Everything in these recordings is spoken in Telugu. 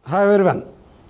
Hi everyone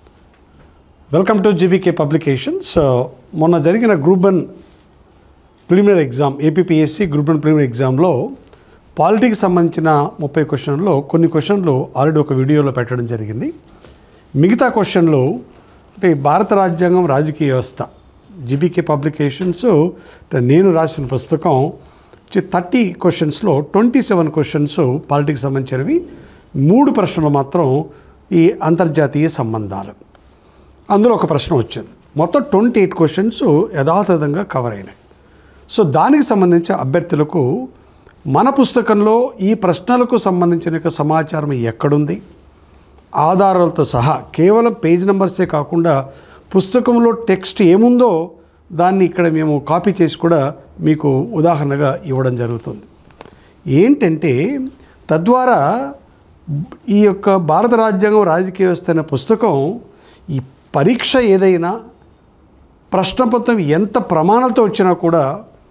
welcome to GBK publications మొన్న జరిగిన group one preliminary exam APPSC group one preliminary ఎగ్జామ్లో పాలిటిక్స్ సంబంధించిన ముప్పై క్వశ్చన్లో కొన్ని క్వశ్చన్లు ఆల్రెడీ ఒక వీడియోలో పెట్టడం జరిగింది మిగతా క్వశ్చన్లు అంటే భారత రాజ్యాంగం రాజకీయ వ్యవస్థ జీబీకే పబ్లికేషన్స్ అంటే నేను రాసిన పుస్తకం థర్టీ క్వశ్చన్స్లో ట్వంటీ సెవెన్ క్వశ్చన్స్ పాలిటిక్స్ సంబంధించినవి మూడు ప్రశ్నలు మాత్రం ఈ అంతర్జాతీయ సంబంధాలు అందులో ఒక ప్రశ్న వచ్చింది మొత్తం ట్వంటీ ఎయిట్ క్వశ్చన్స్ యథాతథంగా కవర్ అయినాయి సో దానికి సంబంధించి అభ్యర్థులకు మన పుస్తకంలో ఈ ప్రశ్నలకు సంబంధించిన యొక్క సమాచారం ఎక్కడుంది ఆధారాలతో సహా కేవలం పేజ్ నెంబర్సే కాకుండా పుస్తకంలో టెక్స్ట్ ఏముందో దాన్ని ఇక్కడ మేము కాపీ చేసి కూడా మీకు ఉదాహరణగా ఇవ్వడం జరుగుతుంది ఏంటంటే తద్వారా ఈ యొక్క భారత రాజ్యాంగం రాజకీయ వ్యవస్థ అనే పుస్తకం ఈ పరీక్ష ఏదైనా ప్రశ్నపత్రం ఎంత ప్రమాణాలతో వచ్చినా కూడా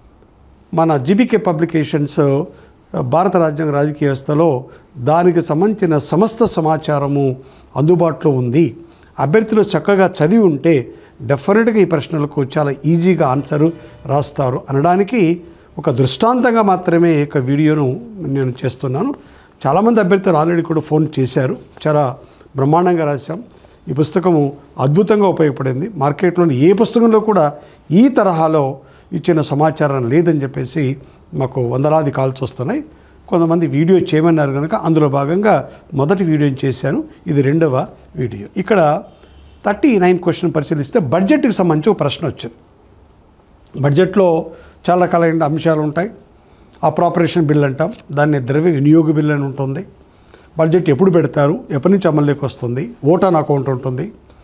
మన జీబీకే పబ్లికేషన్స్ భారత రాజ్యాంగ రాజకీయ వ్యవస్థలో దానికి సంబంధించిన సమస్త సమాచారము అందుబాటులో ఉంది అభ్యర్థులు చక్కగా చదివి ఉంటే డెఫినెట్గా ఈ ప్రశ్నలకు చాలా ఈజీగా ఆన్సర్ రాస్తారు అనడానికి ఒక దృష్టాంతంగా మాత్రమే ఈ యొక్క వీడియోను నేను చేస్తున్నాను చాలామంది అభ్యర్థులు ఆల్రెడీ కూడా ఫోన్ చేశారు చాలా బ్రహ్మాండంగా రాశాం ఈ పుస్తకము అద్భుతంగా ఉపయోగపడింది మార్కెట్లోని ఏ పుస్తకంలో కూడా ఈ తరహాలో ఇచ్చిన సమాచారం లేదని చెప్పేసి మాకు వందలాది కాల్స్ వస్తున్నాయి కొంతమంది వీడియో చేయమన్నారు కనుక అందులో భాగంగా మొదటి వీడియోని చేశాను ఇది రెండవ వీడియో ఇక్కడ థర్టీ నైన్ క్వశ్చన్ పరిశీలిస్తే బడ్జెట్కి సంబంధించి ఒక ప్రశ్న వచ్చింది బడ్జెట్లో చాలా రకాలైన అంశాలు ఉంటాయి అప్రాపరేషన్ బిల్ అంటాం దాన్ని ద్రవ్య వినియోగ బిల్ అని ఉంటుంది బడ్జెట్ ఎప్పుడు పెడతారు ఎప్పటి నుంచి అమల్లోకి వస్తుంది ఓటాన్ అకౌంట్ ఉంటుంది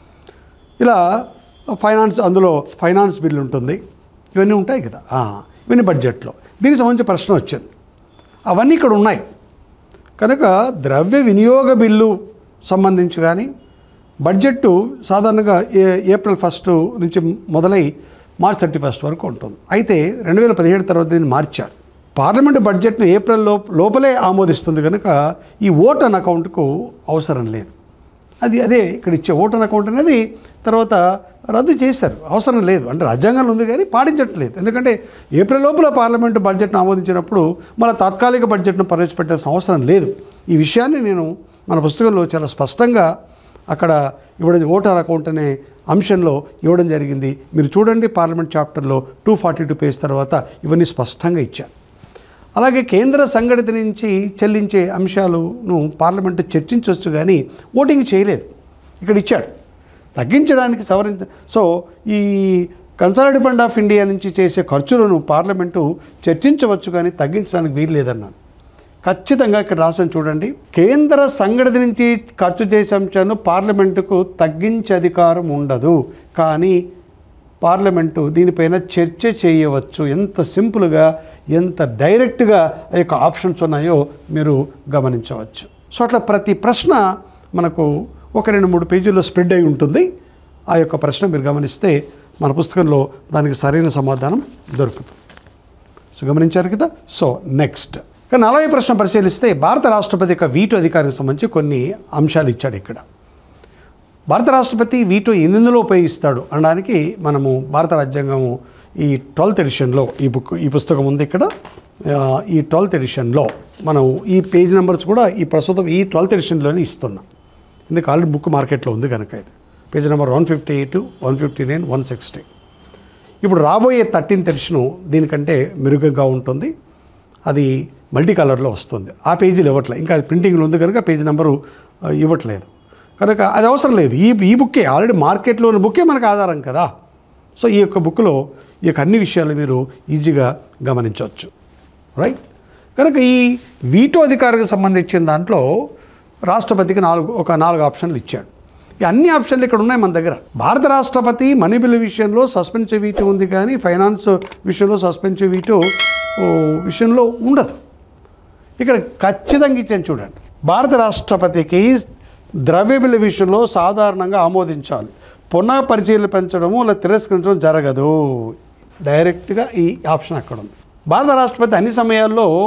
ఇలా ఫైనాన్స్ అందులో ఫైనాన్స్ బిల్ ఉంటుంది ఇవన్నీ ఉంటాయి కదా ఆ, ఇవన్నీ బడ్జెట్లో దీనికి సంబంధించి ప్రశ్న వచ్చింది అవన్నీ ఇక్కడ ఉన్నాయి కనుక ద్రవ్య వినియోగ బిల్లు సంబంధించి కానీ బడ్జెట్ సాధారణంగా ఏ ఏప్రిల్ ఫస్ట్ నుంచి మొదలై మార్చ్ థర్టీ ఫస్ట్ వరకు ఉంటుంది అయితే రెండు వేల పదిహేడు తర్వాత దీన్ని మార్చారు పార్లమెంటు బడ్జెట్ను ఏప్రిల్ లో లోపలే ఆమోదిస్తుంది కనుక ఈ ఓట్ అన్ అకౌంట్కు అవసరం లేదు అది అదే ఇక్కడ ఇచ్చే ఓట్ అన్ అకౌంట్ అనేది తర్వాత రద్దు చేశారు అవసరం లేదు అంటే రాజ్యాంగంలో ఉంది కానీ పాటించట్లేదు ఎందుకంటే ఏప్రిల్ లోపల పార్లమెంటు బడ్జెట్ను ఆమోదించినప్పుడు మన తాత్కాలిక బడ్జెట్ను ప్రవేశపెట్టాల్సిన అవసరం లేదు ఈ విషయాన్ని నేను మన పుస్తకంలో చాలా స్పష్టంగా అక్కడ ఇవ్వడం ఓటర్ అకౌంట్ అనే అంశంలో ఇవ్వడం జరిగింది మీరు చూడండి పార్లమెంట్ చాప్టర్లో టూ ఫార్టీ టూ పేజ్ తర్వాత ఇవన్నీ స్పష్టంగా ఇచ్చాను అలాగే కేంద్ర సంఘటిత నుంచి చెల్లించే అంశాలను పార్లమెంటు చర్చించవచ్చు కానీ ఓటింగ్ చేయలేదు ఇక్కడ ఇచ్చాడు తగ్గించడానికి సవరించ సో ఈ కన్సల్టేటివ్ ఫండ్ ఆఫ్ ఇండియా నుంచి చేసే ఖర్చులను పార్లమెంటు చర్చించవచ్చు కానీ తగ్గించడానికి వీలు లేదన్నాను ఖచ్చితంగా ఇక్కడ రాసిన చూడండి కేంద్ర సంఘటన నుంచి ఖర్చు చేసే అంశాలను పార్లమెంటుకు తగ్గించే అధికారం ఉండదు కానీ పార్లమెంటు దీనిపైన చర్చ చేయవచ్చు ఎంత సింపుల్గా ఎంత డైరెక్ట్గా ఆ యొక్క ఆప్షన్స్ ఉన్నాయో మీరు గమనించవచ్చు సో అట్లా ప్రతి ప్రశ్న మనకు ఒక రెండు మూడు పేజీల్లో స్ప్రెడ్ అయి ఉంటుంది ఆ యొక్క ప్రశ్న మీరు గమనిస్తే మన పుస్తకంలో దానికి సరైన సమాధానం దొరుకుతుంది సో గమనించారు కదా సో నెక్స్ట్ ఇక నలభై ప్రశ్న పరిశీలిస్తే భారత రాష్ట్రపతి యొక్క వీటో అధికారికి సంబంధించి కొన్ని అంశాలు ఇచ్చాడు ఇక్కడ భారత రాష్ట్రపతి వీటో ఎందులో ఉపయోగిస్తాడు అనడానికి మనము భారత రాజ్యాంగము ఈ ట్వెల్త్ ఎడిషన్లో ఈ బుక్ ఈ పుస్తకం ఉంది ఇక్కడ ఆ, ఈ ట్వెల్త్ ఎడిషన్లో మనం ఈ పేజ్ నెంబర్స్ కూడా ఈ ప్రస్తుతం ఈ ట్వెల్త్ ఎడిషన్లోనే ఇస్తున్నాం ఎందుకు ఆల్రెడీ బుక్ మార్కెట్లో ఉంది కనుక ఇది page number one fifty eight one fifty nine one sixty ఇప్పుడు రాబోయే థర్టీన్త్ ఎడిషను దీనికంటే మెరుగ్గా ఉంటుంది అది మల్టీ కలర్లో వస్తుంది ఆ పేజీలు ఇవ్వట్లేదు ఇంకా అది ప్రింటింగ్లో ఉంది కనుక పేజీ నెంబరు ఆ, ఇవ్వట్లేదు కనుక అది అవసరం లేదు ఈ ఈ బుక్కే ఆల్రెడీ మార్కెట్లో ఉన్న బుక్కే మనకు ఆధారం కదా సో ఈ యొక్క బుక్లో ఈ యొక్క అన్ని విషయాలు మీరు ఈజీగా గమనించవచ్చు రైట్ కనుక ఈ వీటో అధికారికి సంబంధించిన దాంట్లో రాష్ట్రపతికి నాలుగు ఒక నాలుగు ఆప్షన్లు ఇచ్చాడు ఈ అన్ని ఆప్షన్లు ఇక్కడ ఉన్నాయి మన దగ్గర భారత రాష్ట్రపతి మనీ బిల్ విషయంలో సస్పెన్సివ్ వీటో ఉంది కానీ ఫైనాన్స్ విషయంలో సస్పెన్సివ్ వీటో ఓ, విషయంలో ఉండదు ఇక్కడ ఖచ్చితంగా ఇచ్చాను చూడండి భారత రాష్ట్రపతికి ద్రవ్య బిల్లు విషయంలో సాధారణంగా ఆమోదించాలి పునః పరిశీలించడము లేదా తిరస్కరించడం జరగదు డైరెక్ట్గా ఈ ఆప్షన్ అక్కడ ఉంది భారత రాష్ట్రపతి అన్ని సమయాల్లో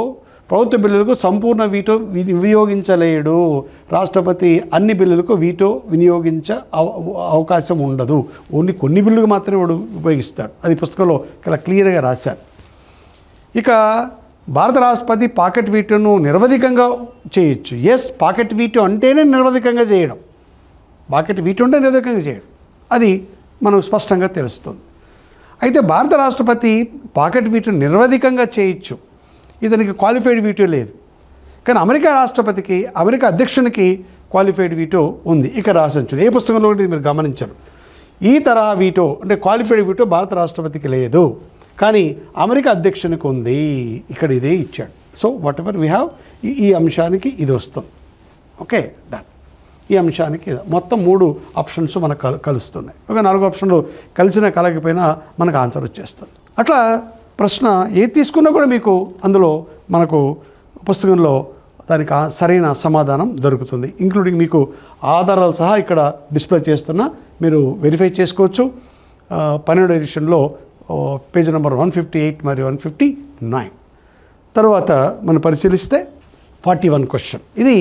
ప్రభుత్వ బిల్లులకు సంపూర్ణ వీటో వి- వినియోగించలేడు రాష్ట్రపతి అన్ని బిల్లులకు వీటో వినియోగించ అవ- అవకాశం ఉండదు ఓన్లీ కొన్ని బిల్లులకు మాత్రమే వాడు ఉపయోగిస్తాడు అది పుస్తకంలో చాలా క్లియర్గా రాశారు ఇక భారత రాష్ట్రపతి పాకెట్ వీటోను నిరవధికంగా చేయొచ్చు ఎస్ పాకెట్ వీటో అంటేనే నిరవధికంగా చేయడం పాకెట్ వీటో అంటే నిరవధికంగా చేయడం అది మనకు స్పష్టంగా తెలుస్తుంది అయితే భారత రాష్ట్రపతి పాకెట్ వీటో నిరవధికంగా చేయొచ్చు ఇతనికి క్వాలిఫైడ్ వీటో లేదు కానీ అమెరికా రాష్ట్రపతికి అమెరికా అధ్యక్షునికి క్వాలిఫైడ్ వీటో ఉంది ఇక్కడ రాసించు ఏ పుస్తకంలో కూడా ఇది మీరు గమనించరు ఈ తరహా వీటో అంటే క్వాలిఫైడ్ వీటో భారత రాష్ట్రపతికి లేదు కానీ అమెరికా అధ్యక్షునికి ఉంది ఇక్కడ ఇదే ఇచ్చాడు so whatever we have ఈ అంశానికి ఇది వస్తుంది ఓకే దాన్ ఈ అంశానికి ఇది. మొత్తం మూడు ఆప్షన్స్ మనకు కలు కలుస్తున్నాయి ఒక నాలుగు ఆప్షన్లు కలిసినా కలగకపోయినా మనకు ఆన్సర్ వచ్చేస్తుంది అట్లా ప్రశ్న ఏది తీసుకున్నా కూడా మీకు అందులో మనకు పుస్తకంలో దానికి ఆ సరైన సమాధానం దొరుకుతుంది ఇంక్లూడింగ్ మీకు ఆధారాలు సహా ఇక్కడ డిస్ప్లే చేస్తున్నా మీరు వెరిఫై చేసుకోవచ్చు ఆ, పన్నెండు ఎడిషన్లో page number one fifty eight మరియు వన్ ఫిఫ్టీ నైన్ తర్వాత మనం పరిశీలిస్తే ఫార్టీ వన్ క్వశ్చన్ ఇది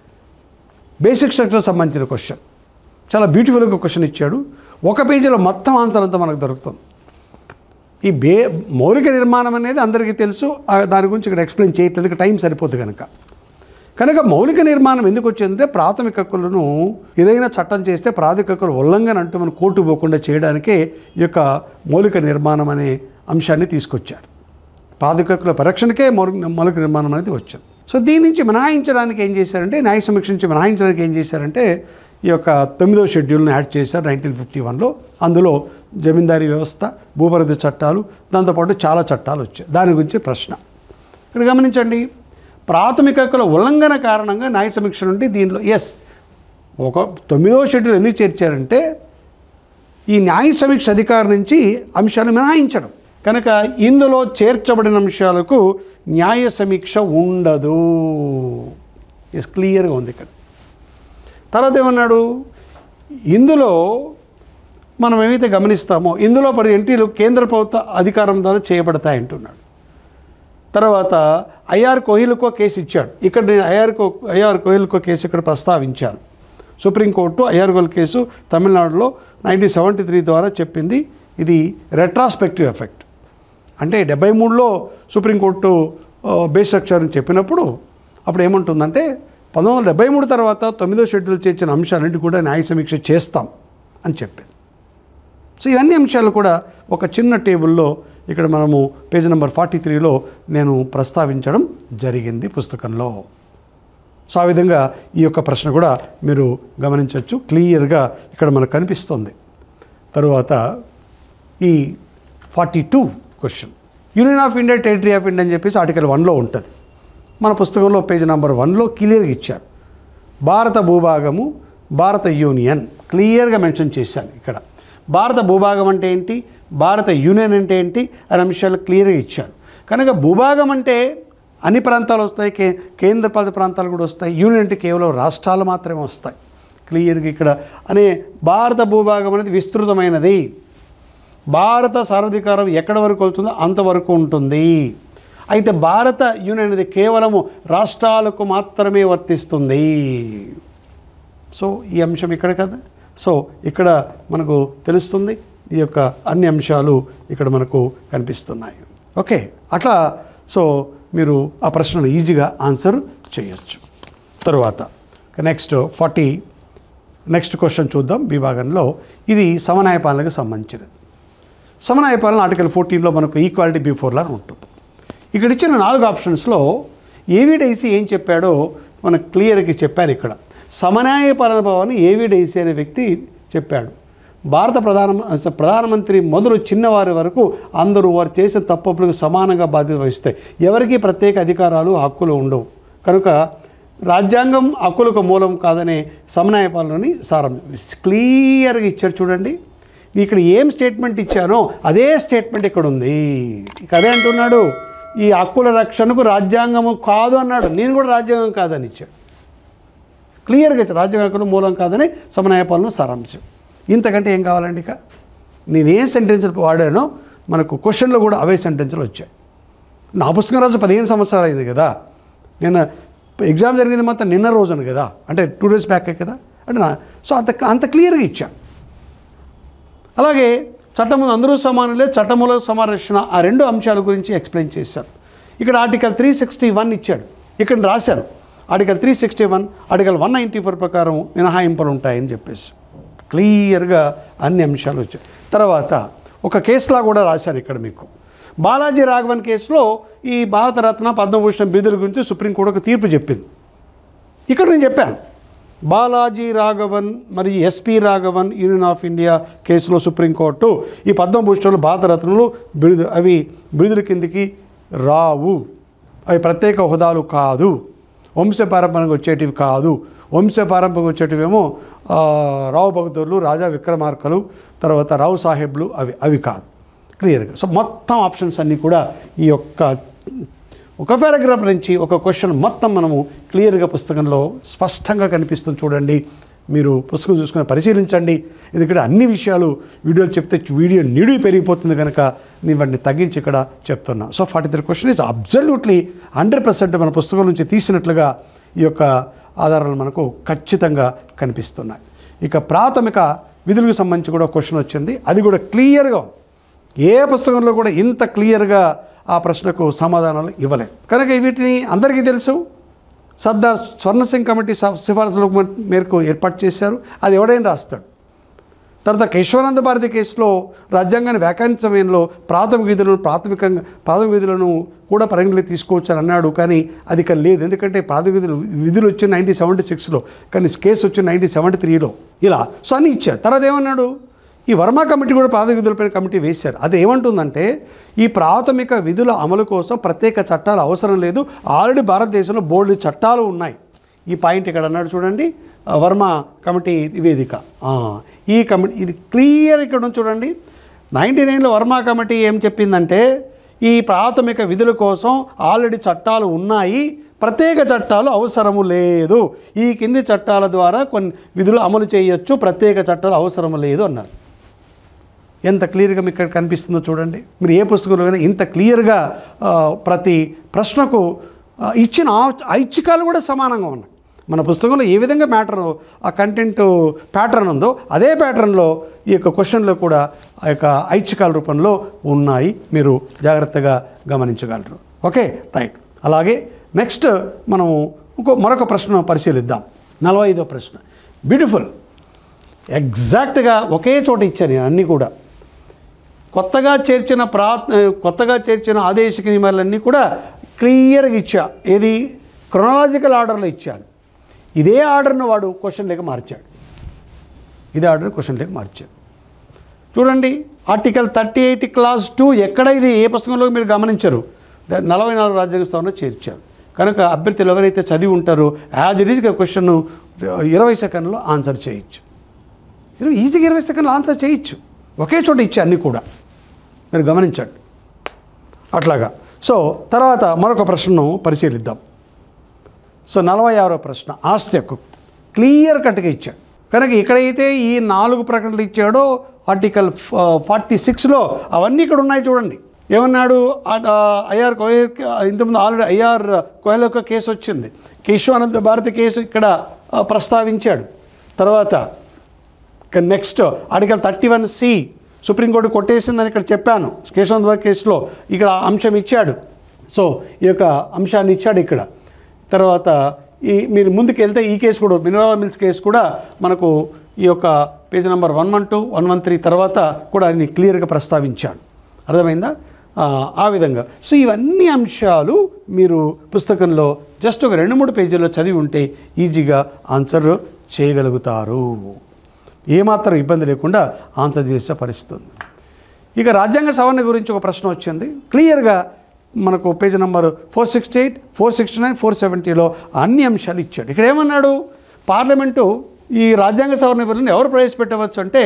బేసిక్ స్ట్రక్చర్ సంబంధించిన క్వశ్చన్ చాలా బ్యూటిఫుల్గా క్వశ్చన్ ఇచ్చాడు ఒక పేజీలో మొత్తం ఆన్సర్ అంతా మనకు దొరుకుతుంది ఈ బే మౌలిక నిర్మాణం అనేది అందరికీ తెలుసు ఆ దాని గురించి ఇక్కడ ఎక్స్ప్లెయిన్ చేయట్లేదు ఇక టైం సరిపోతుంది కనుక కనుక మౌలిక నిర్మాణం ఎందుకు వచ్చిందంటే ప్రాథమిక హక్కులను ఏదైనా చట్టం చేస్తే ప్రాథమిక హక్కుల ఉల్లంఘన అంటూ మనం కోర్టు పోకుండా చేయడానికే ఈ యొక్క మౌలిక నిర్మాణం అనే అంశాన్ని తీసుకొచ్చారు ప్రాథమిక హక్కుల పరిరక్షణకే మౌలిక మౌలిక నిర్మాణం అనేది వచ్చింది సో దీని నుంచి మినహాయించడానికి ఏం చేశారంటే న్యాయ సమీక్ష నుంచి మినహాయించడానికి ఏం చేశారంటే ఈ యొక్క తొమ్మిదో షెడ్యూల్ని యాడ్ చేశారు నైన్టీన్ ఫిఫ్టీ వన్లో అందులో జమీందారీ వ్యవస్థ భూపరిధి చట్టాలు దాంతోపాటు చాలా చట్టాలు వచ్చాయి దాని గురించి ప్రశ్న ఇక్కడ గమనించండి ప్రాథమిక హక్కుల ఉల్లంఘన కారణంగా న్యాయ సమీక్ష నుండి దీనిలో ఎస్ ఒక తొమ్మిదవ షెడ్యూల్ ఎందుకు చేర్చారంటే ఈ న్యాయ సమీక్ష అధికారి నుంచి అంశాలు మినహాయించడం కనుక ఇందులో చేర్చబడిన అంశాలకు న్యాయ సమీక్ష ఉండదు ఎస్ క్లియర్గా ఉంది ఇక్కడ తర్వాత ఏమన్నాడు ఇందులో మనం ఏమైతే గమనిస్తామో ఇందులో పడి ఎంట్రీలు కేంద్ర ప్రభుత్వ అధికారం ద్వారా చేయబడతాయి అంటున్నాడు తర్వాత ఐఆర్ కోహిల్కో కేసు ఇచ్చాడు ఇక్కడ నేను ఐఆర్ కో ఐఆర్ కోహిల్కో కేసు ఇక్కడ ప్రస్తావించాను సుప్రీంకోర్టు ఐఆర్ కోహిల్ కేసు తమిళనాడులో నైన్టీన్ సెవెంటీ త్రీ ద్వారా చెప్పింది ఇది రెట్రాస్పెక్టివ్ ఎఫెక్ట్ అంటే డెబ్బై మూడులో సుప్రీంకోర్టు బేస్ స్ట్రక్చర్ అని చెప్పినప్పుడు అప్పుడు ఏమంటుందంటే పంతొమ్మిది వందల డెబ్బై మూడు తర్వాత తొమ్మిదో షెడ్యూల్ చేర్చిన అంశాలన్నింటి కూడా న్యాయ సమీక్ష చేస్తాం అని చెప్పింది సో ఇవన్నీ అంశాలు కూడా ఒక చిన్న టేబుల్లో ఇక్కడ మనము పేజ్ నెంబర్ ఫార్టీ త్రీలో నేను ప్రస్తావించడం జరిగింది పుస్తకంలో సో ఆ విధంగా ఈ యొక్క ప్రశ్న కూడా మీరు గమనించవచ్చు క్లియర్గా ఇక్కడ మనకు కనిపిస్తుంది తరువాత ఈ forty two question union of India territory of India అని చెప్పేసి ఆర్టికల్ వన్లో ఉంటుంది మన పుస్తకంలో పేజ్ నెంబర్ వన్లో క్లియర్గా ఇచ్చారు భారత భూభాగము భారత యూనియన్ క్లియర్గా మెన్షన్ చేశాను ఇక్కడ భారత భూభాగం అంటే ఏంటి భారత యూనియన్ అంటే ఏంటి అనే అంశాలు క్లియర్గా ఇచ్చారు కనుక భూభాగం అంటే అన్ని ప్రాంతాలు వస్తాయి కే కేంద్రపాలిత ప్రాంతాలు కూడా వస్తాయి యూనియన్ అంటే కేవలం రాష్ట్రాలు మాత్రమే వస్తాయి క్లియర్గా ఇక్కడ అనే భారత భూభాగం అనేది విస్తృతమైనది భారత సార్వధికారం ఎక్కడి వరకు వెళ్తుందో అంతవరకు ఉంటుంది అయితే భారత యూనియన్ అనేది కేవలము రాష్ట్రాలకు మాత్రమే వర్తిస్తుంది సో ఈ అంశం ఇక్కడ కదా సో ఇక్కడ మనకు తెలుస్తుంది ఈ యొక్క అన్ని అంశాలు ఇక్కడ మనకు కనిపిస్తున్నాయి ఓకే అట్లా సో మీరు ఆ ప్రశ్నను ఈజీగా ఆన్సర్ చేయొచ్చు తరువాత నెక్స్ట్ ఫార్టీ నెక్స్ట్ క్వశ్చన్ చూద్దాం విభాగంలో ఇది సమన్వయ పాలనకు సంబంధించినది సమన్వయ పాలన ఆర్టికల్ ఫోర్టీన్లో మనకు ఈక్వాలిటీ బిఫోర్లా ఉంటుంది ఇక్కడ ఇచ్చిన నాలుగు ఆప్షన్స్లో ఏవిడైసీ ఏం చెప్పాడో మనకు క్లియర్గా చెప్పారు ఇక్కడ సమన్వయ పాలన భావాన్ని ఏవిడైసీ అనే వ్యక్తి చెప్పాడు భారత ప్రధాన ప్రధానమంత్రి మొదలు చిన్నవారి వరకు అందరూ వారు చేసిన తప్పులకు సమానంగా బాధ్యత వహిస్తాయి ఎవరికీ ప్రత్యేక అధికారాలు హక్కులు ఉండవు కనుక రాజ్యాంగం హక్కులకు మూలం కాదనే సమన్వయ పాలనని సారం క్లియర్గా ఇచ్చారు చూడండి ఇక్కడ ఏం స్టేట్మెంట్ ఇచ్చానో అదే స్టేట్మెంట్ ఇక్కడ ఉంది ఇక అదే అంటున్నాడు ఈ హక్కుల రక్షణకు రాజ్యాంగము కాదు అన్నాడు నేను కూడా రాజ్యాంగం కాదని ఇచ్చాడు క్లియర్గా ఇచ్చాడు రాజ్యాంగ హక్కులు మూలం కాదని సమన్వయ పాలన సారాంశం ఇంతకంటే ఏం కావాలండి ఇక నేను ఏ సెంటెన్స్లు వాడానో మనకు క్వశ్చన్లో కూడా అవే సెంటెన్స్లు వచ్చాయి నా పుస్తకం రాజు పదిహేను సంవత్సరాలు అయింది కదా నిన్న ఎగ్జామ్ జరిగింది మొత్తం నిన్న రోజున కదా అంటే టూ డేస్ బ్యాక్ కదా అంటే నా సో అంత అంత క్లియర్గా ఇచ్చాను అలాగే చట్టము అందరూ సమానులే చట్టములో సమారక్షణ ఆ రెండు అంశాల గురించి ఎక్స్ప్లెయిన్ చేశాను ఇక్కడ ఆర్టికల్ త్రీ సిక్స్టీ వన్ ఇచ్చాడు ఇక్కడ రాశాను article three sixty one article one ninety four ప్రకారం మినహాయింపులు ఉంటాయని చెప్పేసి క్లియర్గా అన్ని అంశాలు వచ్చాయి తర్వాత ఒక కేసులా కూడా రాశాను ఇక్కడ మీకు బాలాజీ రాఘవన్ కేసులో ఈ భారతరత్న పద్మభూషణ్ బిరుదుల గురించి సుప్రీంకోర్టు ఒక తీర్పు చెప్పింది ఇక్కడ నేను చెప్పాను బాలాజీ రాఘవన్ మరియు S P Raghavan union of India కేసులో సుప్రీంకోర్టు ఈ పద్మభూషణులు భారతరత్నలు బిరుదు అవి బిరుదుల కిందికి రావు అవి ప్రత్యేక హోదాలు కాదు వంశపారంపరంగా వచ్చేటివి కాదు వంశపారంపరంగా వచ్చేటివేమో ఆ, రావు బహదూర్లు రాజా విక్రమార్కలు తర్వాత రావు సాహెబ్లు అవి అవి కాదు క్లియర్గా సో మొత్తం ఆప్షన్స్ అన్నీ కూడా ఈ యొక్క ఒక పారాగ్రాఫ్ నుంచి ఒక క్వశ్చన్ మొత్తం మనము క్లియర్గా పుస్తకంలో స్పష్టంగా కనిపిస్తుంది చూడండి మీరు పుస్తకం చూసుకుని పరిశీలించండి ఎందుకంటే అన్ని విషయాలు వీడియోలు చెప్తే వీడియో నిడివి పెరిగిపోతుంది కనుక నేను వాటిని తగ్గించి ఇక్కడ చెప్తున్నా so forty three question is absolutely hundred percent మన పుస్తకం నుంచి తీసినట్లుగా ఈ యొక్క ఆధారాలు మనకు ఖచ్చితంగా కనిపిస్తున్నాయి ఇక ప్రాథమిక విధులకు సంబంధించి కూడా క్వశ్చన్ వచ్చింది అది కూడా క్లియర్గా ఉంది ఏ పుస్తకంలో కూడా ఇంత క్లియర్గా ఆ ప్రశ్నకు సమాధానాలు ఇవ్వలేదు కనుక వీటిని అందరికీ తెలుసు సర్దార్ స్వర్ణసింగ్ కమిటీ స- సిఫారసుల మేరకు ఏర్పాటు చేశారు అది ఎవడైనా రాస్తాడు తర్వాత కేశవానంద భారతి కేసులో రాజ్యాంగాన్ని వ్యాఖ్యానించే సమయంలో ప్రాథమిక విధులను ప్రాథమికంగా ప్రాథమిక విధులను కూడా పరిగణలోకి తీసుకోవచ్చు అని అన్నాడు కానీ అది ఇక్కడ లేదు ఎందుకంటే ప్రాథమిక విధులు విధులు వచ్చి నైన్టీన్ సెవెంటీ సిక్స్లో కానీ కేసు వచ్చి నైన్టీన్ సెవెంటీ త్రీలో ఇలా సో అన్నీ ఇచ్చారు తర్వాత ఏమన్నాడు ఈ వర్మ కమిటీ కూడా ప్రాథమిక విధులపైన కమిటీ వేశారు అది ఏమంటుందంటే ఈ ప్రాథమిక విధుల అమలు కోసం ప్రత్యేక చట్టాలు అవసరం లేదు ఆల్రెడీ భారతదేశంలో బోర్డు చట్టాలు ఉన్నాయి ఈ పాయింట్ ఇక్కడ అన్నాడు చూడండి ఆ, వర్మ కమిటీ నివేదిక ఆ, ఈ కమిటీ ఇది క్లియర్ ఇక్కడ ఉంది చూడండి నైంటీ నైన్లో వర్మ కమిటీ ఏం చెప్పిందంటే ఈ ప్రాథమిక విధుల కోసం ఆల్రెడీ చట్టాలు ఉన్నాయి ప్రత్యేక చట్టాలు అవసరము లేదు ఈ కింది చట్టాల ద్వారా కొన్ని విధులు అమలు చేయొచ్చు ప్రత్యేక చట్టాలు అవసరం లేదు అన్నారు ఎంత క్లియర్గా మీకు ఇక్కడ కనిపిస్తుందో చూడండి మీరు ఏ పుస్తకంలో ఇంత క్లియర్గా ఆ, ప్రతి ప్రశ్నకు ఆ, ఇచ్చిన ఆ- ఐచ్ఛికాలు కూడా సమానంగా ఉన్నాయి మన పుస్తకంలో ఏ విధంగా మ్యాటర్ ఆ కంటెంట్ ప్యాటర్న్ ఉందో అదే ప్యాటర్న్లో ఈ యొక్క క్వశ్చన్లో కూడా ఆ యొక్క ఐచ్ఛికాల రూపంలో ఉన్నాయి మీరు జాగ్రత్తగా గమనించగలరు ఓకే రైట్ అలాగే నెక్స్ట్ మనము ఇంకో మరొక ప్రశ్న పరిశీలిద్దాం నలభై ఐదో ప్రశ్న బ్యూటిఫుల్ ఎగ్జాక్ట్గా ఒకే చోట ఇచ్చాను నేను అన్నీ కూడా కొత్తగా చేర్చిన ప్రా కొత్తగా చేర్చిన ఆదేశిక నియమాలన్నీ కూడా క్లియర్గా ఇచ్చా ఏది క్రొనాలజికల్ ఆర్డర్లో ఇచ్చాను ఇదే ఆర్డర్ను వాడు క్వశ్చన్ లేక మార్చాడు ఇదే ఆర్డర్ క్వశ్చన్ లేక మార్చాడు చూడండి article thirty eight clause two ఎక్కడ ఇది ఏ పుస్తకంలో మీరు గమనించరు నలభై నాలుగు రాజ్యాంగ స్థానంలో చేర్చారు కనుక అభ్యర్థులు ఎవరైతే చదివి ఉంటారో యాజ్ ఇట్ ఈజ్గా క్వశ్చన్ ఇరవై సెకండ్లో ఆన్సర్ చేయొచ్చు ఇరవై ఈజీగా ఇరవై సెకండ్లు ఆన్సర్ చేయొచ్చు ఒకే చోట ఇచ్చా అన్నీ కూడా మీరు గమనించండి అట్లాగా సో తర్వాత మరొక ప్రశ్నను పరిశీలిద్దాం సో నలభై ఆరో ప్రశ్న ఆస్తి హక్కు క్లియర్ కట్గా ఇచ్చాడు కనుక ఎక్కడైతే ఈ నాలుగు ప్రకటనలు ఇచ్చాడో ఆర్టికల్ ఫార్టీ సిక్స్లో అవన్నీ ఇక్కడ ఉన్నాయి చూడండి ఏమన్నాడు ఐఆర్ కోయల్ ఇంతకుముందు ఆల్రెడీ ఐఆర్ కోయల్ యొక్క కేసు వచ్చింది కేశవానంద భారతి కేసు ఇక్కడ ఆ, ప్రస్తావించాడు తర్వాత ఇక next article thirty one C supreme court కొట్టేసిందని ఇక్కడ చెప్పాను కేశవంత్ వర్క్ కేసులో ఇక్కడ అంశం ఇచ్చాడు సో ఈ యొక్క అంశాన్ని ఇచ్చాడు ఇక్కడ తర్వాత ఈ మీరు ముందుకు వెళ్తే ఈ కేసు కూడా మినరల్ మిల్స్ కేసు కూడా మనకు ఈ యొక్క పేజీ number one one two one one three తర్వాత కూడా నేను క్లియర్గా ప్రస్తావించాను అర్థమైందా ఆ, ఆ విధంగా సో ఇవన్నీ అంశాలు మీరు పుస్తకంలో జస్ట్ ఒక రెండు మూడు పేజీల్లో చదివి ఉంటే ఈజీగా ఆన్సర్ చేయగలుగుతారు ఏమాత్రం ఇబ్బంది లేకుండా ఆన్సర్ చేసే పరిస్థితి ఉంది ఇక రాజ్యాంగ సవరణ గురించి ఒక ప్రశ్న వచ్చింది క్లియర్గా మనకు పేజీ number four sixty eight four sixty nine four సెవెంటీలో అన్ని అంశాలు ఇచ్చాడు ఇక్కడ ఏమన్నాడు పార్లమెంటు ఈ రాజ్యాంగ సవరణ బిల్లును ఎవరు ప్రవేశపెట్టవచ్చు అంటే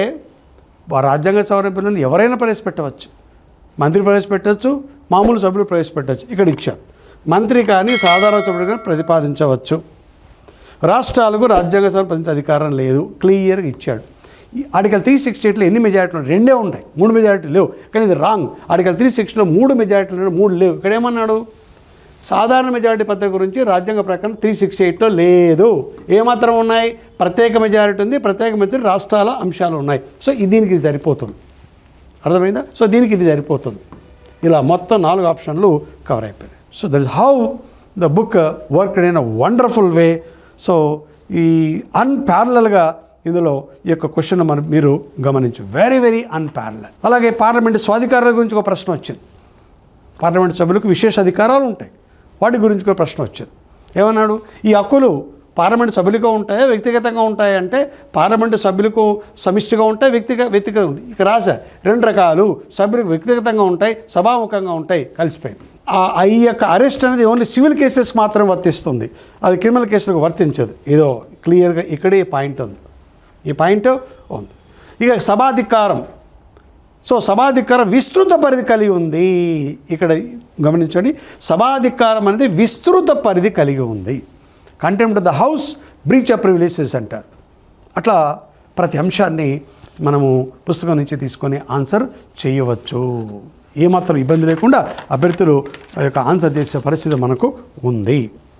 ఆ రాజ్యాంగ సవరణ బిల్లును ఎవరైనా ప్రవేశపెట్టవచ్చు మంత్రి ప్రవేశపెట్టవచ్చు మామూలు సభ్యులు ప్రవేశపెట్టవచ్చు ఇక్కడ ఇచ్చారు మంత్రి కానీ సాధారణ సభ్యుడు కానీ ప్రతిపాదించవచ్చు రాష్ట్రాలకు రాజ్యాంగ సభ ప్రతినిధి అధికారం లేదు క్లియర్గా ఇచ్చాడు ఈ ఆర్టికల్ త్రీ సిక్స్టీ ఎయిట్లో ఎన్ని మెజారిటీలు ఉన్నాయి? రెండే ఉంటాయి మూడు మెజారిటీ లేవు కానీ ఇది రాంగ్ ఆర్టికల్ త్రీ సిక్స్టీలో మూడు మెజారిటీలు ఉన్నాయి, మూడు లేవు ఇక్కడ ఏమన్నాడు సాధారణ మెజారిటీ పద్ధతి గురించి రాజ్యాంగ ప్రకారం త్రీ సిక్స్టీ ఎయిట్లో లేదు ఏమాత్రం ఉన్నాయి ప్రత్యేక మెజారిటీ ఉంది ప్రత్యేక మెజారిటీ రాష్ట్రాల అంశాలు ఉన్నాయి సో ఇది దీనికి ఇది సరిపోతుంది అర్థమైందా సో దీనికి ఇది సరిపోతుంది ఇలా మొత్తం నాలుగు ఆప్షన్లు కవర్ అయిపోయినాయి so that is how the book work in a wonderful way so ఈ అన్ప్యారలల్గా ఇందులో ఈ యొక్క క్వశ్చన్ మనం మీరు గమనించు వెరీ వెరీ అన్ప్యారలల్ అలాగే పార్లమెంట్ స్వాధికారాల గురించి ఒక ప్రశ్న వచ్చింది పార్లమెంట్ సభ్యులకు విశేష అధికారాలు ఉంటాయి వాటి గురించి కూడా ప్రశ్న వచ్చింది ఏమన్నాడు ఈ హక్కులు పార్లమెంట్ సభ్యులుగా ఉంటాయా వ్యక్తిగతంగా ఉంటాయా అంటే పార్లమెంటు సభ్యులకు సమిష్టిగా ఉంటాయి వ్యక్తిగత వ్యక్తిగత ఉంటాయి ఇక రాశా రెండు రకాలు సభ్యులకు వ్యక్తిగతంగా ఉంటాయి సభాముఖంగా ఉంటాయి కలిసిపోయింది ఆ ఈ యొక్క అరెస్ట్ అనేది ఓన్లీ సివిల్ కేసెస్ మాత్రం వర్తిస్తుంది అది క్రిమినల్ కేసులకు వర్తించదు ఏదో క్లియర్గా ఇక్కడే ఈ పాయింట్ ఉంది ఈ పాయింట్ ఉంది ఇక సభాధికారం సో సభాధికారం విస్తృత పరిధి కలిగి ఉంది ఇక్కడ గమనించండి సభాధికారం అనేది విస్తృత పరిధి కలిగి ఉంది contempt the house breach of privileges అంటారు అట్లా ప్రతి అంశాన్ని మనము పుస్తకం నుంచి తీసుకొని ఆన్సర్ చేయవచ్చు ఏమాత్రం ఇబ్బంది లేకుండా అభ్యర్థులు ఆ యొక్క ఆన్సర్ చేసే పరిస్థితి మనకు ఉంది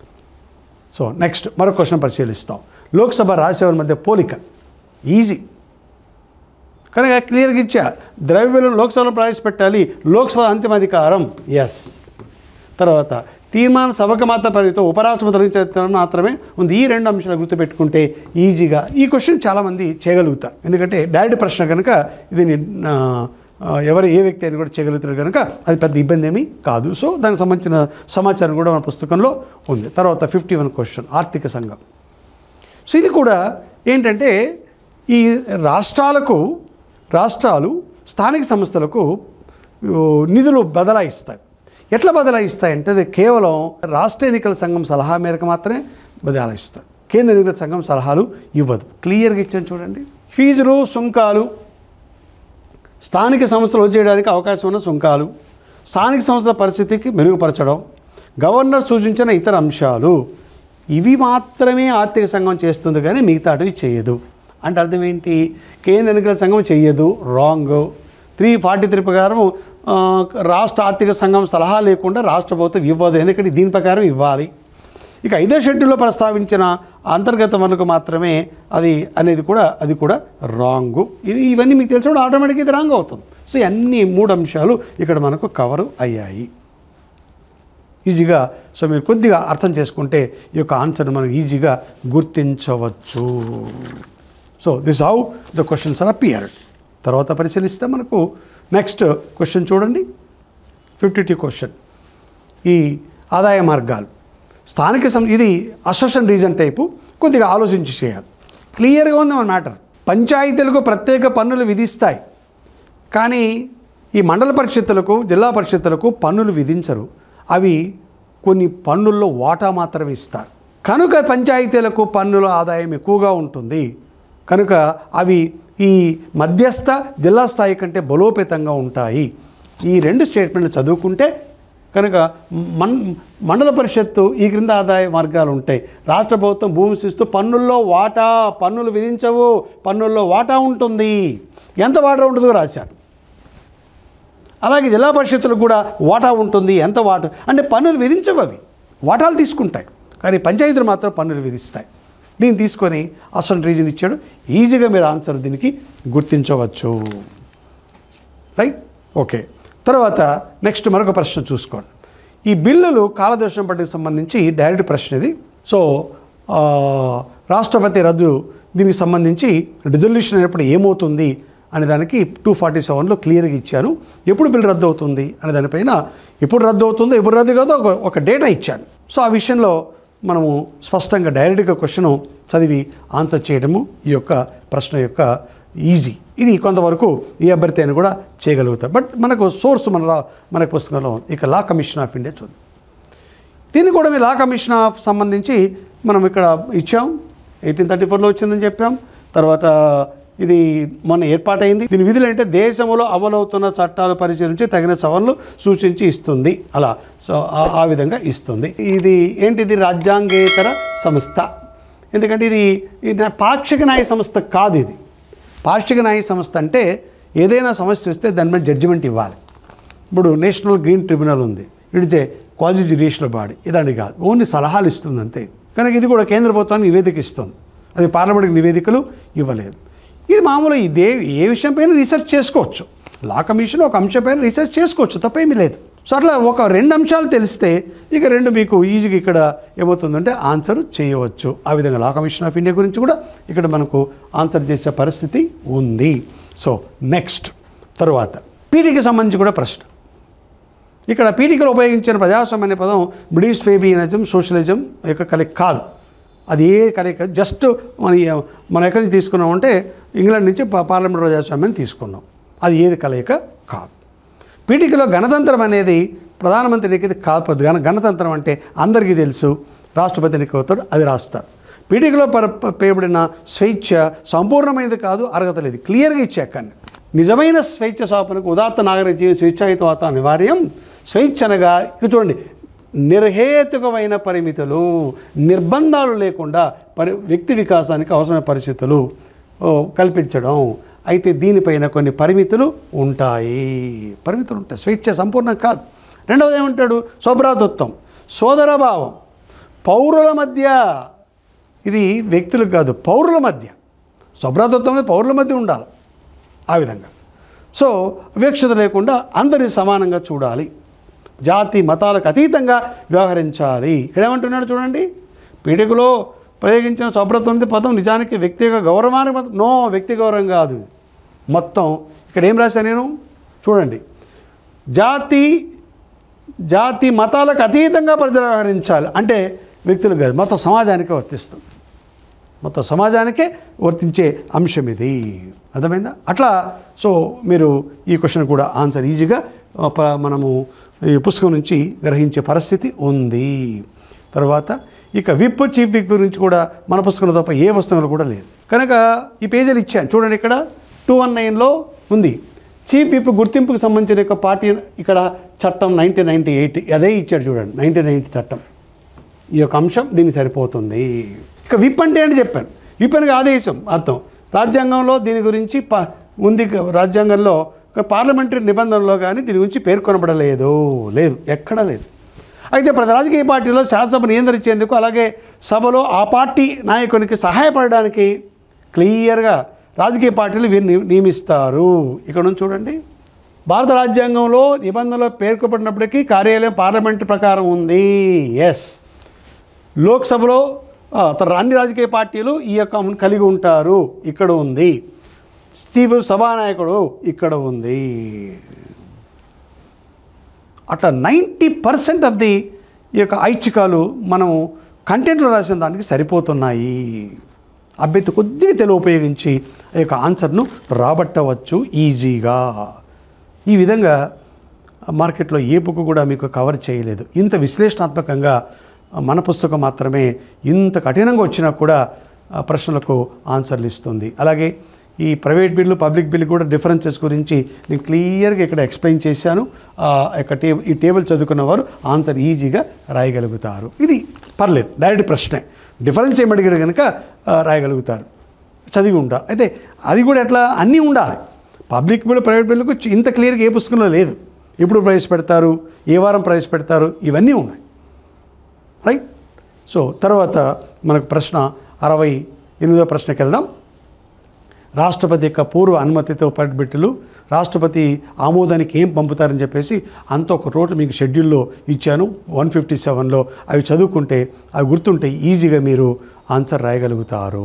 సో నెక్స్ట్ మరో క్వశ్చన్ పరిశీలిస్తాం లోక్సభ రాజ్యసభల మధ్య పోలిక ఈజీ కనుక క్లియర్గా ఇచ్చా ద్రవ్యబిల్లును లోక్సభలో ప్రవేశపెట్టాలి లోక్సభ అంతిమ అధికారం ఎస్ తర్వాత తీర్మాన సభకు మాత్ర పరిధితో ఉపరాష్ట్రపతి తొలగించడం మాత్రమే ఉంది ఈ రెండు అంశాలు గుర్తుపెట్టుకుంటే ఈజీగా ఈ క్వశ్చన్ చాలామంది చేయగలుగుతారు ఎందుకంటే డైరెక్ట్ ప్రశ్న కనుక ఇది ని- ఆ, ఆ, ఎవరు ఏ వ్యక్తి అని కూడా చేయగలుగుతారు కనుక అది పెద్ద ఇబ్బంది ఏమీ కాదు సో దానికి సంబంధించిన సమాచారం కూడా మన పుస్తకంలో ఉంది తర్వాత ఫిఫ్టీ వన్ క్వశ్చన్ ఆర్థిక సంఘం సో ఇది కూడా ఏంటంటే ఈ రాష్ట్రాలకు రాష్ట్రాలు స్థానిక సంస్థలకు ఓ, నిధులు బదలాయిస్తాయి ఎట్లా బదలాయిస్తాయంటే అది కేవలం రాష్ట్ర ఎన్నికల సంఘం సలహా మేరకు మాత్రమే బదలాయిస్తుంది కేంద్ర ఎన్నికల సంఘం సలహాలు ఇవ్వదు క్లియర్గా ఇచ్చాను చూడండి ఫీజులు సుంకాలు స్థానిక సంస్థలు చేయడానికి అవకాశం ఉన్న సుంకాలు స్థానిక సంస్థల పరిస్థితికి మెరుగుపరచడం గవర్నర్ సూచించిన ఇతర అంశాలు ఇవి మాత్రమే ఆర్థిక సంఘం చేస్తుంది కానీ మిగతాటివి చేయదు అంటే అర్థం ఏంటి కేంద్ర ఎన్నికల సంఘం చెయ్యదు రాంగ్ త్రీ ఫార్టీ త్రీ ప్రకారం ఆ, రాష్ట్ర ఆర్థిక సంఘం సలహా లేకుండా రాష్ట్ర ప్రభుత్వం ఇవ్వదు ఎందుకంటే దీని ప్రకారం ఇవ్వాలి ఇక ఐదో షెడ్యూల్లో ప్రస్తావించిన అంతర్గత వనరులకు మాత్రమే అది అనేది కూడా అది కూడా రాంగు ఇది ఇవన్నీ మీకు తెలిసినప్పుడు ఆటోమేటిక్గా ఇది రాంగ్ అవుతుంది సో ఈ అన్ని మూడు అంశాలు ఇక్కడ మనకు కవర్ అయ్యాయి ఈజీగా సో మీరు కొద్దిగా అర్థం చేసుకుంటే ఈ యొక్క ఆన్సర్ మనం ఈజీగా గుర్తించవచ్చు so this how the questions are appeared తర్వాత పరిశీలిస్తే మనకు నెక్స్ట్ క్వశ్చన్ చూడండి ఫిఫ్టీ టూ క్వశ్చన్ ఈ ఆదాయ మార్గాలు స్థానిక సం ఇది అసోసియేషన్ రీజన్ టైపు కొద్దిగా ఆలోచించి చేయాలి క్లియర్గా ఉంది మన మ్యాటర్ పంచాయతీలకు ప్రత్యేక పన్నులు విధిస్తాయి కానీ ఈ మండల పరిషత్తులకు జిల్లా పరిషత్తులకు పన్నులు విధించరు అవి కొన్ని పన్నుల్లో వాటా మాత్రమే ఇస్తారు కనుక పంచాయతీలకు పన్నుల ఆదాయం ఎక్కువగా ఉంటుంది కనుక అవి ఈ మధ్యస్థ జిల్లా స్థాయి కంటే బలోపేతంగా ఉంటాయి ఈ రెండు స్టేట్మెంట్లు చదువుకుంటే కనుక మన్ మండల పరిషత్తు ఈ క్రింద ఆదాయ మార్గాలు ఉంటాయి రాష్ట్ర ప్రభుత్వం భూమి శిస్తూ పన్నుల్లో వాటా పన్నులు విధించవు పన్నుల్లో వాటా ఉంటుంది ఎంత వాటా ఉంటుందో రాశారు అలాగే జిల్లా పరిషత్తులకు కూడా వాటా ఉంటుంది ఎంత వాటా అంటే పన్నులు విధించవు అవి వాటాలు తీసుకుంటాయి కానీ పంచాయతీలు మాత్రం పన్నులు విధిస్తాయి దీన్ని తీసుకొని అసలు రీజన్ ఇచ్చాడు ఈజీగా మీరు ఆన్సర్ దీనికి గుర్తించవచ్చు రైట్ ఓకే తర్వాత నెక్స్ట్ మరొక ప్రశ్న చూసుకోండి ఈ బిల్లులు కాలదర్శనం పట్టికి సంబంధించి డైరెక్ట్ ప్రశ్న ఇది సో ఆ, రాష్ట్రపతి రద్దు దీనికి సంబంధించి రిజల్యూషన్ అయినప్పుడు ఏమవుతుంది అనే దానికి టూ ఫార్టీ సెవెన్లో క్లియర్గా ఇచ్చాను ఎప్పుడు బిల్ రద్దు అవుతుంది అనే దానిపైన ఎప్పుడు రద్దు అవుతుందో ఎప్పుడు రద్దు కాదో ఒక ఒక డేటా ఇచ్చాను సో ఆ విషయంలో మనము స్పష్టంగా డైరెక్ట్గా క్వశ్చన్ చదివి ఆన్సర్ చేయడము ఈ యొక్క ప్రశ్న యొక్క ఈజీ ఇది కొంతవరకు ఈ అభ్యర్థి అయినా కూడా చేయగలుగుతారు బట్ మనకు సోర్స్ మన రా- మన పుస్తకంలో ఉంది. ఇక లా కమిషన్ ఆఫ్ ఇండియా చూద్దాం దీన్ని కూడా మీ లా కమిషన్ ఆఫ్ సంబంధించి మనం ఇక్కడ ఇచ్చాం ఎయిటీన్ థర్టీ ఫోర్లో వచ్చిందని చెప్పాం తర్వాత ఇది మొన్న ఏర్పాటైంది దీని విధులు అంటే దేశంలో అమలవుతున్న చట్టాలు పరిశీలించి తగిన సవరణలు సూచించి ఇస్తుంది అలా సో ఆ- ఆ విధంగా ఇస్తుంది ఇది ఏంటిది రాజ్యాంగేతర సంస్థ ఎందుకంటే ఇది ఇది పాక్షిక న్యాయ సంస్థ కాదు ఇది పాక్షిక న్యాయ సంస్థ అంటే ఏదైనా సమస్య వస్తే దాని మీద జడ్జిమెంట్ ఇవ్వాలి ఇప్పుడు నేషనల్ గ్రీన్ ట్రిబ్యునల్ ఉంది it is a quality judicial body ఇదండి కాదు ఓన్లీ సలహాలు ఇస్తుంది అంతే కనుక ఇది కూడా కేంద్ర ప్రభుత్వానికి నివేదిక ఇస్తుంది అది పార్లమెంట్కి నివేదికలు ఇవ్వలేదు ఇది మామూలు ఇదే ఏ విషయం పైన రీసెర్చ్ చేసుకోవచ్చు లా కమిషన్ ఒక అంశం పైన రీసెర్చ్ చేసుకోవచ్చు తప్పేమీ లేదు సో అట్లా ఒక రెండు అంశాలు తెలిస్తే ఇక రెండు మీకు ఈజీగా ఇక్కడ ఏమవుతుందంటే ఆన్సర్ చేయవచ్చు ఆ విధంగా లా కమిషన్ ఆఫ్ ఇండియా గురించి కూడా ఇక్కడ మనకు ఆన్సర్ చేసే పరిస్థితి ఉంది సో నెక్స్ట్ తర్వాత పీటీకి సంబంధించి కూడా ప్రశ్న ఇక్కడ పీఠికలో ఉపయోగించిన ప్రజాస్వామ్య అనే పదం బ్రిటిష్ ఫేబియనిజం సోషలిజం యొక్క కలయిక కాదు అది ఏ కలయిక జస్ట్ మన మనం ఎక్కడి నుంచి తీసుకున్నాం అంటే ఇంగ్లాండ్ నుంచి పా- పార్లమెంట్ ప్రజాస్వామ్యాన్ని తీసుకున్నాం అది ఏది కలయిక కాదు పీఠికలో గణతంత్రం అనేది ప్రధానమంత్రి ఎన్నికది కాదు గణ గణతంత్రం అంటే అందరికీ తెలుసు రాష్ట్రపతి ఎన్నిక అవుతాడు అది రాస్తారు పీఠికలో పర పేయబడిన స్వేచ్ఛ సంపూర్ణమైనది కాదు అర్హత లేదు క్లియర్గా ఇచ్చాకని నిజమైన స్వేచ్ఛ సాపనకు ఉదాత్త నాగరిక జీవన స్వేచ్ఛాయుత వాత అనివార్యం స్వేచ్ఛ అనగా ఇక చూడండి నిర్హేతుకమైన పరిమితులు నిర్బంధాలు లేకుండా పరి వ్యక్తి వికాసానికి అవసరమైన పరిస్థితులు ఓ, కల్పించడం అయితే దీనిపైన కొన్ని పరిమితులు ఉంటాయి పరిమితులు ఉంటాయి స్వేచ్ఛ సంపూర్ణం కాదు రెండవది ఏమంటాడు శోభ్రాతత్వం సోదరభావం పౌరుల మధ్య ఇది వ్యక్తులకు కాదు పౌరుల మధ్య శుభ్రతత్వం అనేది పౌరుల మధ్య ఉండాలి ఆ విధంగా సో వివక్షత లేకుండా అందరి సమానంగా చూడాలి జాతి మతాలకు అతీతంగా వ్యవహరించాలి ఇక్కడ ఏమంటున్నాడు చూడండి పీఠికలో ప్రయోగించిన శుభ్రత్వం అనేది పదం నిజానికి వ్యక్తిగత గౌరవానికి మాత్రం నో వ్యక్తి గౌరవం కాదు ఇది. మొత్తం ఇక్కడ ఏం రాశా నేను చూడండి జాతి జాతి మతాలకు అతీతంగా ప్రజలు వ్యవహరించాలి అంటే వ్యక్తులు కాదు మొత్తం సమాజానికే వర్తిస్తుంది మొత్తం సమాజానికే వర్తించే అంశం ఇది అర్థమైందా అట్లా సో మీరు ఈ క్వశ్చన్ కూడా ఆన్సర్ ఈజీగా ఆ, ప- మనము ఈ పుస్తకం నుంచి గ్రహించే పరిస్థితి ఉంది తర్వాత ఇక విప్ చీఫ్ విప్ గురించి కూడా మన పుస్తకంలో తప్ప ఏ పుస్తకంలో కూడా లేదు కనుక ఈ పేజీలు ఇచ్చాను చూడండి ఇక్కడ టూ వన్ నైన్లో ఉంది చీఫ్ విప్ గుర్తింపుకు సంబంధించిన యొక్క పార్టీ ఇక్కడ చట్టం నైన్టీన్ నైంటీ ఎయిట్ అదే ఇచ్చాడు చూడండి నైన్టీన్ నైంటీ చట్టం ఈ యొక్క అంశం దీనికి సరిపోతుంది ఇక విప్ అంటే ఏంటి చెప్పాను విప్ అనగా ఆదేశం అర్థం రాజ్యాంగంలో దీని గురించి ప ఉంది క- రాజ్యాంగంలో ఒక పార్లమెంటరీ నిబంధనలో కానీ దీని గురించి పేర్కొనబడలేదు లేదు ఎక్కడా లేదు అయితే ప్రతి రాజకీయ పార్టీలో శాసనసభ నియంత్రించేందుకు అలాగే సభలో ఆ పార్టీ నాయకునికి సహాయపడడానికి క్లియర్గా రాజకీయ పార్టీలు వీరిని నియమిస్తారు ఇక్కడ నుంచి చూడండి భారత రాజ్యాంగంలో నిబంధనలో పేర్కొబడినప్పటికీ కార్యాలయం పార్లమెంట్ ప్రకారం ఉంది ఎస్ లోక్సభలో ఆ, తర- అన్ని రాజకీయ పార్టీలు ఈ యొక్క అమలును కలిగి ఉంటారు ఇక్కడ ఉంది స్టీవ్ సభానాయకుడు ఇక్కడ ఉంది అట్లా నైంటీ పర్సెంట్ ఆఫ్ ది ఈ యొక్క ఐచ్ఛికాలు మనం కంటెంట్లో రాసిన దానికి సరిపోతున్నాయి అభ్యర్థి కొద్దిగా తెలుగు ఉపయోగించి ఆ యొక్క ఆన్సర్ను రాబట్టవచ్చు ఈజీగా ఈ విధంగా మార్కెట్లో ఏ బుక్ కూడా మీకు కవర్ చేయలేదు ఇంత విశ్లేషణాత్మకంగా మన పుస్తకం మాత్రమే ఇంత కఠినంగా వచ్చినా కూడా ఆ ప్రశ్నలకు ఆన్సర్లు ఇస్తుంది అలాగే ఈ ప్రైవేట్ బిల్లు పబ్లిక్ బిల్లు కూడా డిఫరెన్సెస్ గురించి నేను క్లియర్గా ఇక్కడ ఎక్స్ప్లెయిన్ చేశాను ఆ యొక్క టేబుల్ ఈ టేబుల్ చదువుకున్న వారు ఆన్సర్ ఈజీగా రాయగలుగుతారు ఇది పర్లేదు డైరెక్ట్ ప్రశ్నే డిఫరెన్స్ ఏమి అడిగాడు కనుక ఆ, రాయగలుగుతారు చదివి ఉంటా అయితే అది కూడా ఎట్లా అన్నీ ఉండాలి పబ్లిక్ బిల్లు ప్రైవేట్ బిల్లుకు ఇంత క్లియర్గా ఏ పుస్తకంలో లేదు ఎప్పుడు ప్రవేశపెడతారు ఏ వారం ప్రవేశపెడతారు ఇవన్నీ ఉన్నాయి రైట్ సో తర్వాత మనకు ప్రశ్న అరవై ఎనిమిదో ప్రశ్నకి వెళ్దాం రాష్ట్రపతి యొక్క పూర్వ అనుమతితో పట్టుబిట్టులు రాష్ట్రపతి ఆమోదానికి ఏం పంపుతారని చెప్పేసి అంత ఒక రోజు మీకు షెడ్యూల్లో ఇచ్చాను వన్ ఫిఫ్టీ సెవెన్లో అవి చదువుకుంటే అవి గుర్తుంటే ఈజీగా మీరు ఆన్సర్ రాయగలుగుతారు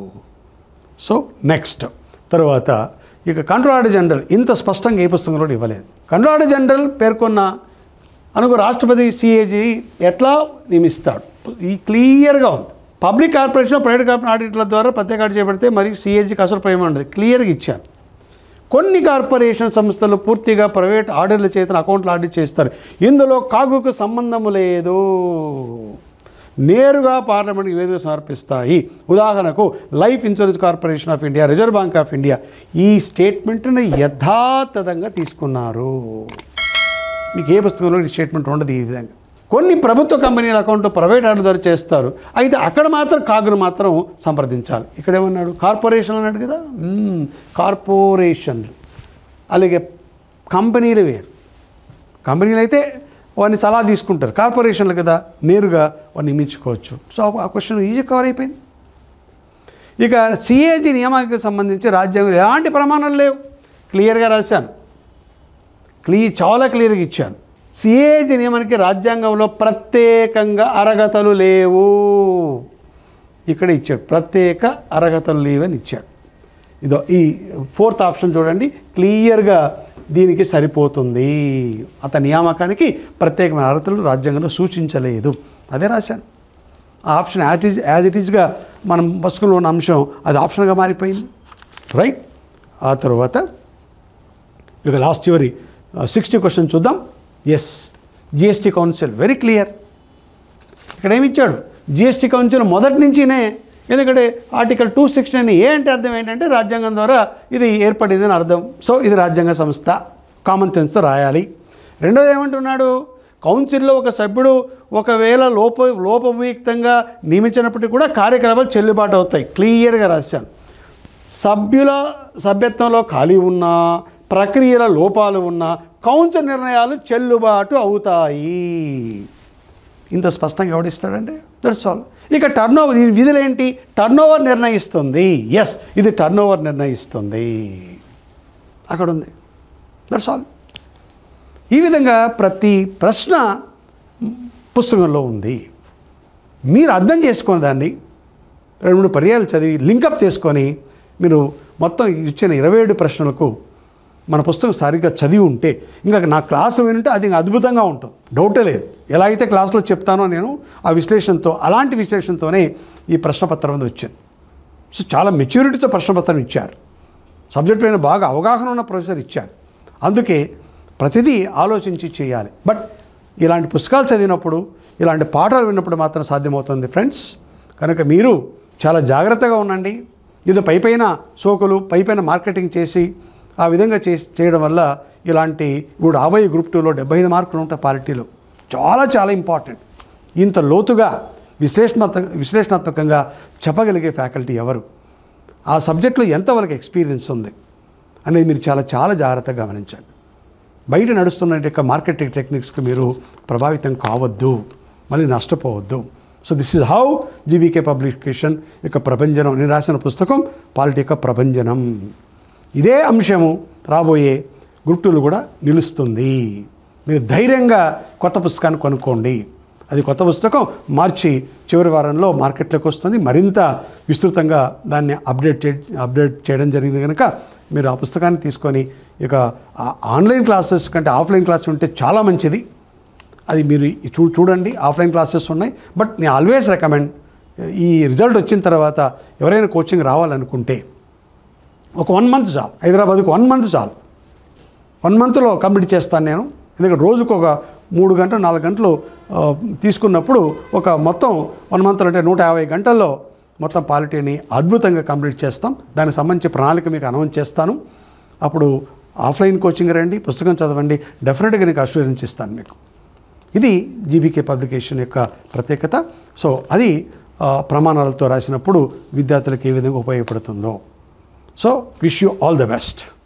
సో నెక్స్ట్ తర్వాత ఇక కంట్రోలర్ జనరల్ ఇంత స్పష్టంగా ఏ పుస్తకంలో ఇవ్వలేదు కంట్రోలర్ జనరల్ పేర్కొన్న అనుకో రాష్ట్రపతి సిఏజీ ఎట్లా నియమిస్తాడు ఈ క్లియర్గా ఉంది పబ్లిక్ కార్పొరేషన్ ప్రైవేట్ కార్పొరేషన్ ఆడిట్ల ద్వారా ప్రత్యేక ఆడిట్ చేపడితే మరి సిఏజీకి అసలు ప్రయోజనం ఉండదు క్లియర్గా ఇచ్చాను కొన్ని కార్పొరేషన్ సంస్థలు పూర్తిగా ప్రైవేట్ ఆర్డర్ల చేతన అకౌంట్లు ఆడిట్ చేస్తారు ఇందులో కాగుకు సంబంధము లేదు నేరుగా పార్లమెంట్కి నివేదిక సమర్పిస్తాయి ఉదాహరణకు life insurance corporation of India reserve bank of India ఈ స్టేట్మెంట్ని యథాతథంగా తీసుకున్నారు మీకు ఏ పుస్తకంలో ఈ స్టేట్మెంట్ ఉండదు ఈ విధంగా కొన్ని ప్రభుత్వ కంపెనీల అకౌంట్ ప్రైవేట్ ఆర్డర్ ద్వారా చేస్తారు అయితే అక్కడ మాత్రం కాగును మాత్రం సంప్రదించాలి ఇక్కడ ఏమన్నాడు కార్పొరేషన్ అన్నాడు కదా మ్మ్, కార్పొరేషన్లు అలాగే కంపెనీలు వేరు కంపెనీలు అయితే వాడిని సలహా తీసుకుంటారు కార్పొరేషన్లు కదా నేరుగా వాడిని నియమించుకోవచ్చు సో ఆ క్వశ్చన్ ఈజీ కవర్ అయిపోయింది ఇక సిఏజీ నియామానికి సంబంధించి రాజ్యాంగం ఎలాంటి ప్రమాణాలు లేవు క్లియర్గా రాశాను క్లీ చాలా క్లియర్గా ఇచ్చాను సిఏజీ నియమానికి రాజ్యాంగంలో ప్రత్యేకంగా అర్హతలు లేవు ఇక్కడ ఇచ్చాడు ప్రత్యేక అర్హతలు లేవని ఇచ్చాడు ఇదో ఈ ఫోర్త్ ఆప్షన్ చూడండి క్లియర్గా దీనికి సరిపోతుంది అతని నియామకానికి ప్రత్యేకమైన అర్హతలు రాజ్యాంగంలో సూచించలేదు అదే రాశాను ఆ option as it is as it ఈజ్గా మనం పుస్తకంలో ఉన్న అంశం అది ఆప్షన్గా మారిపోయింది రైట్ ఆ తర్వాత ఇక లాస్ట్ చివరి సిక్స్టీ క్వశ్చన్ చూద్దాం yes GST council very clear ఇక్కడ ఏమి ఇచ్చాడు జిఎస్టీ కౌన్సిల్ మొదటి నుంచినే ఎందుకంటే ఆర్టికల్ టూ సిక్స్టీన్ ఏ అంటే అర్థం ఏంటంటే రాజ్యాంగం ద్వారా ఇది ఏర్పడిందని అర్థం సో ఇది రాజ్యాంగ సంస్థ కామన్ సెన్స్తో రాయాలి రెండోది ఏమంటున్నాడు కౌన్సిల్లో ఒక సభ్యుడు ఒకవేళ లోప లోపయుక్తంగా నియమించినప్పటికీ కూడా కార్యకలాపాలు చెల్లుబాటు అవుతాయి క్లియర్గా రాశాను సభ్యుల సభ్యత్వంలో ఖాళీ ఉన్నా ప్రక్రియల లోపాలు ఉన్నా కౌన్సిల్ నిర్ణయాలు చెల్లుబాటు అవుతాయి ఇంత స్పష్టంగా ఎవడిస్తాడండి దట్స్ ఆల్ ఇక టర్న్ ఓవర్ ఈ విధులేంటి టర్న్ ఓవర్ నిర్ణయిస్తుంది ఎస్ ఇది టర్న్ ఓవర్ నిర్ణయిస్తుంది అక్కడ ఉంది దట్స్ ఆల్ ఈ విధంగా ప్రతి ప్రశ్న పుస్తకంలో ఉంది మీరు అర్థం చేసుకున్న దాన్ని రెండు మూడు పర్యాలు చదివి లింకప్ చేసుకొని మీరు మొత్తం ఇచ్చిన ఇరవై ఏడు ప్రశ్నలకు మన పుస్తకం సరిగ్గా చదివి ఉంటే ఇంకా నా క్లాసులు వింటే అది ఇంకా అద్భుతంగా ఉంటుంది డౌటే లేదు ఎలా అయితే క్లాసులో చెప్తానో నేను ఆ విశ్లేషణతో అలాంటి విశ్లేషణతోనే ఈ ప్రశ్నపత్రం అనేది వచ్చింది సో చాలా మెచ్యూరిటీతో ప్రశ్నపత్రం ఇచ్చారు సబ్జెక్ట్ పైన బాగా అవగాహన ఉన్న ప్రొఫెసర్ ఇచ్చారు అందుకే ప్రతిదీ ఆలోచించి చేయాలి బట్ ఇలాంటి పుస్తకాలు చదివినప్పుడు ఇలాంటి పాఠాలు విన్నప్పుడు మాత్రం సాధ్యమవుతుంది ఫ్రెండ్స్ కనుక మీరు చాలా జాగ్రత్తగా ఉండండి ఇది పైపైన సోకులు పైపైన మార్కెటింగ్ చేసి ఆ విధంగా చేసి చేయడం వల్ల ఇలాంటి ఇప్పుడు రాబోయే గ్రూప్ టూలో డెబ్బై ఐదు మార్కులు ఉంటాయి పాలిటీలో చాలా చాలా ఇంపార్టెంట్ ఇంత లోతుగా విశ్లేషణాత్మక విశ్లేషణాత్మకంగా చెప్పగలిగే ఫ్యాకల్టీ ఎవరు ఆ సబ్జెక్ట్లో ఎంత వాళ్ళకి ఎక్స్పీరియన్స్ ఉంది అనేది మీరు చాలా చాలా జాగ్రత్తగా గమనించండి బయట నడుస్తున్న యొక్క మార్కెటింగ్ టెక్నిక్స్కి మీరు ప్రభావితం కావద్దు మళ్ళీ నష్టపోవద్దు so this is how GBK publication యొక్క ప్రభంజనం నేను రాసిన పుస్తకం పాలిటీ యొక్క ప్రభంజనం ఇదే అంశము రాబోయే గ్రూప్ టూలు కూడా నిలుస్తుంది మీరు ధైర్యంగా కొత్త పుస్తకాన్ని కొనుక్కోండి అది కొత్త పుస్తకం మార్చి చివరి వారంలో మార్కెట్లోకి వస్తుంది మరింత విస్తృతంగా దాన్ని అప్డేట్ చే అప్డేట్ చేయడం జరిగింది కనుక మీరు ఆ పుస్తకాన్ని తీసుకొని ఇక ఆ ఆన్లైన్ క్లాసెస్ కంటే ఆఫ్లైన్ క్లాస్ ఉంటే చాలా మంచిది అది మీరు ఈ చూ చూడండి ఆఫ్లైన్ క్లాసెస్ ఉన్నాయి బట్ నేను ఆల్వేస్ రికమెండ్ ఈ రిజల్ట్ వచ్చిన తర్వాత ఎవరైనా కోచింగ్ రావాలనుకుంటే ఒక వన్ మంత్ చాలు హైదరాబాద్కి వన్ మంత్ చాలు వన్ మంత్లో కంప్లీట్ చేస్తాను నేను ఎందుకంటే రోజుకు ఒక మూడు గంటలు నాలుగు గంటలు ఆ, తీసుకున్నప్పుడు ఒక మొత్తం వన్ మంత్ అంటే నూట యాభై గంటల్లో మొత్తం పాలిటీని అద్భుతంగా కంప్లీట్ చేస్తాం దానికి సంబంధించి ప్రణాళిక మీకు అనౌన్స్ చేస్తాను అప్పుడు ఆఫ్లైన్ కోచింగ్ రండి పుస్తకం చదవండి డెఫినెట్గా నీకు అష్యూరెన్స్ ఇస్తాను మీకు ఇది జీబీకే పబ్లికేషన్ యొక్క ప్రత్యేకత సో అది ఆ, ప్రమాణాలతో రాసినప్పుడు విద్యార్థులకు ఏ విధంగా ఉపయోగపడుతుందో so wish you all the best